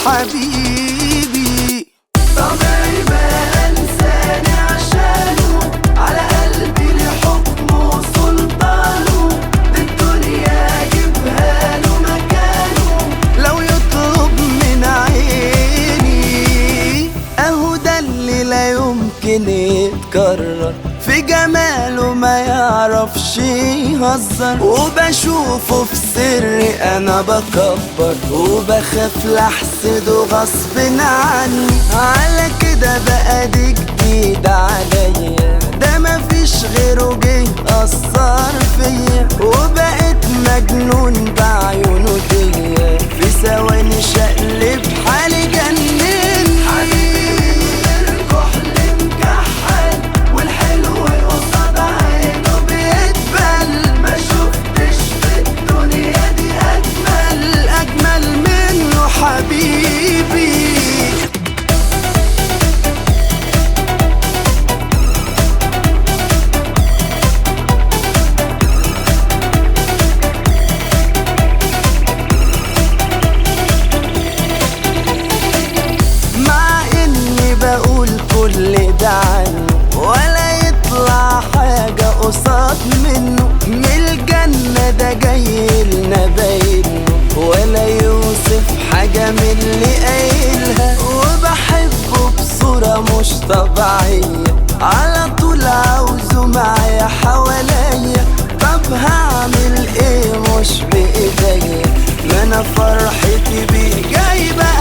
حبيبي طبيعي بقى انساني عشانه على قلبي لحكمه وسلطانه الدنيا اجيبها له مكانه لو يطلب من عيني اهو ده اللي لا يمكن يتكرر في جماله ما يعرفش يهزر وبشوفه في سري انا بكبر وبخاف لحسده غصب عني على كده بقى دي جديد عليا ده مفيش غيره جه اثر فيا وبقيت مجنون بعيونه ديا في ثواني شقلب حالي جنني الكحل مكحل والحلو قصاد عينه بيتبل ما شفتش في الدنيا دي اجمل الأجمل منه حبيبي مع إني بقول كل ده عنه ولا يطلع حاجة قصاد منه من الجنة ده جاي لنا باينه ولا يوصف حاجة من اللي قايلها وبحبه بصورة مش طبيعية على طول عاوزه معايا حواليا طب هعمل ايه مش بإيديا ما انا فرحتي بيه جايبة